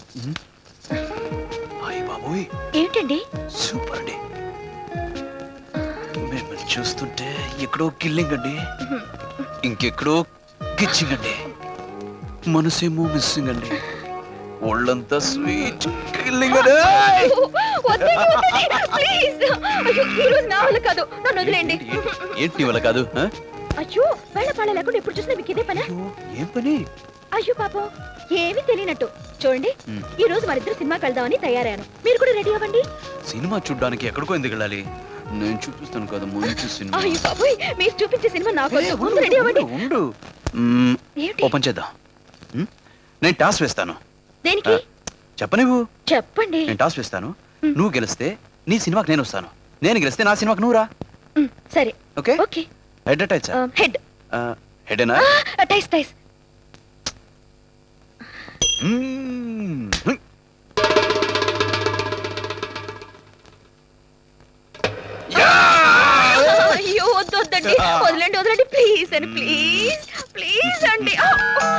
అయ్య బాబోయ్ ఏంటండి సూపర్ అండి మిమ్మల్ని చూస్తుంటే ఎక్కడో కిల్లింగ్ అండి ఇంకెక్కడో కిచ్చింగ్ అండి మనసేమో మిస్సింగ్ అండి ఒళ్ళంతా స్వీట్ కిల్లింగ్ అండి వద్దండి, వద్దండి, ప్లీజ్ అయ్యో ఈ రోజు నా వల్ల కాదు నన్ను వదిలేండి ఏంటి, ఏంటి, ఏంటి నీ వల్ల కాదు ఆ? అయ్యో వేళ పాళ లేకుండా ఇప్పుడు చూసినా మీకు ఇదే పనా అయ్యో, ఏం పని అయ్యో పాపం ఏమీ తెలియనట్టు చూడండి మ్. ఈ రోజు మరిద్దరు సినిమాకి వెళ్దామని తయారయ్యాను మీరు కూడా రెడీ అవ్వండి సినిమా చూడ్డానికి ఎక్కడికో ఎందుకు వెళ్ళాలి నేను చూపిస్తాను కదా మంచి సినిమా అయ్యో బాబోయ్ మీరు చూపించే సినిమా నాకు ఏ, వద్దు. ఉండు, ముందు రెడీ అవ్వండి ఉండు, ఉండు. మ్మ్, ఏంటి ఓపెన్ చేద్దాం మ్మ్? నేను టాస్ వేస్తాను దేనికి చెప్పనివ్వు చెప్పండి నేను టాస్ వేస్తాను మ్. నువ్వు గెలిస్తే నీ సినిమాకి నేను వస్తాను నేను గెలిస్తే నా సినిమాకి నువ్వు రా మ్, సరే ఓకే ఓకే హెడ్ టైచ్ హెడ్ హెడేనా టైస్ టైస్ అయ్యో వద్దు వద్దండి వదలండి వదలండి ప్లీజ్ అండి ప్లీజ్ ప్లీజ్ అండి ఆ!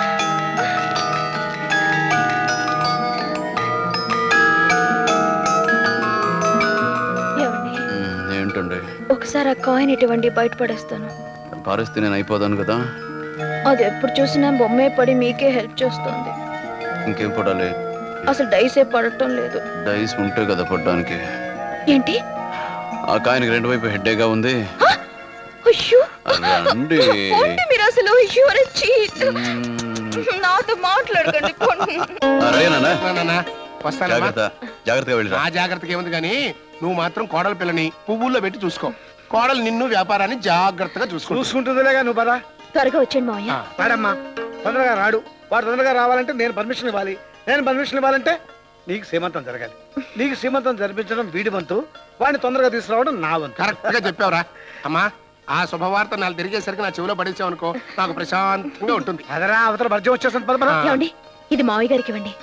ఏమండి ఏంటండి ఒకసారి ఆ కాయిన్ ఇటువంటి బయటపడేస్తాను పారేస్తే నేను అయిపోదాను కదా అది ఎప్పుడు చూసినా బొమ్మే పడి మీకే హెల్ప్ చేస్తుంది ఇంకేం పడాలి అసలు డైసే పడటం లేదు డైస్ ఉంటే కదా పడ్డానికి ఏంటి ఆ కాయనికి రెండు వైపు హెడ్డేగా ఉంది అయ్యో రండి పోండి మీరు అసలు యూర్ చీట్ మ్మ్. నాతో మాట్లాడకండి పోండి ఆ, రేనానా నాన్న వస్తానమ్మా జాగ్రత్త జాగ్రత్తగా వెళ్ళిరా ఆ జాగ్రత్తగా ఏముంది కానీ నువ్వు మాత్రం కోడల పిల్లని పువ్వుల్లో పెట్టి చూసుకో కోడలు నిన్ను వ్యాపారాన్ని జాగ్రత్తగా చూసుకో చూసుకుంటుందిలేగా నువ్వు పదా త్వరగా వచ్చేయండి మావయ్య రాడమ్మా తొందరగా రాడు వాడు తొందరగా రావాలంటే నేను పర్మిషన్ ఇవ్వాలి నేను పర్మిషన్ ఇవ్వాలంటే నీకు సీమంతం జరగాలి నీకు సీమంతం జరిపించడం వీడి వంతు వాడిని తొందరగా తీసుకురావడం నా వంతు కరెక్ట్ గా చెప్పావురా అమ్మా ఆ శుభవార్త నాలుగు తిరిగేసరికి నా చెవిలో పడేసావు అనుకో నాకు ప్రశాంతంగా ఉంటుంది అదరా అవతల భర్జం వచ్చేస్తుంది పద పద. ఆ. ఏమండి ఇది మావయ్య గారికి ఇవ్వండి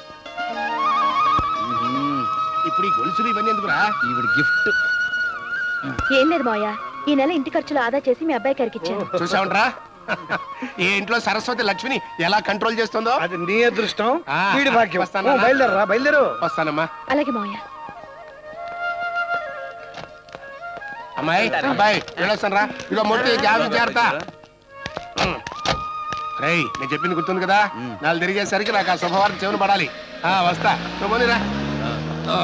మ్మ్. ఇప్పుడు ఈ గొలుసులు ఇవన్నీ ఎందుకురా ఈవిడ గిఫ్ట్ ఏం లేదు మావయ్య ఈ నెల ఇంటి ఖర్చులు ఆదా చేసి మీ అబ్బాయి గారికి ఇచ్చాను చూసావంట్రా ఈ ఇంట్లో సరస్వతి లక్ష్మిని ఎలా కంట్రోల్ చేస్తుందో అది నీ అదృష్టం ఆ, వీడి భాగ్యం వస్తానా? ఓ, బయలుదేరరా బయలుదేరు వస్తానమ్మా అలాగే మావయ్య అమ్మాయి అబ్బాయి వెళ్ళొస్తాను రా ఇదో మొట్టి జాగ్రత్త జాగ్రత్త రేయ్ నేను చెప్పింది గుర్తుంది కదా మ్. నాలుగు తిరిగేసరికి నాకు ఆ శుభవార్త చెవులు పడాలి ఆ వస్తా నువ్వు పోనీరా. ఆ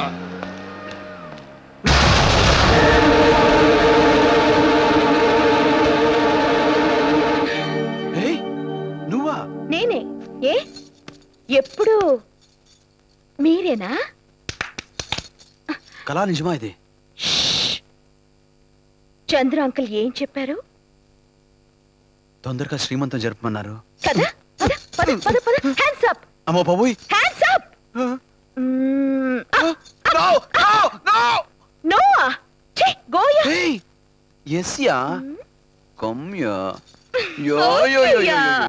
ఏయ్, నువ్వా నేనే ఏ ఎప్పుడు మీరేనా కళా నిజమా ఇది చంద్ర అంకుల్ ఏం చెప్పారు తొందరగా శ్రీమంతం జరపమన్నారు కదా పద పద పద పద హ్యాండ్స్ అప్ అమ్మో బాబోయ్ hands up no no no no ఛీ గోయా ఏయ్ ఎస్యా కమ్యా యో యో యో యో ఓకేయా.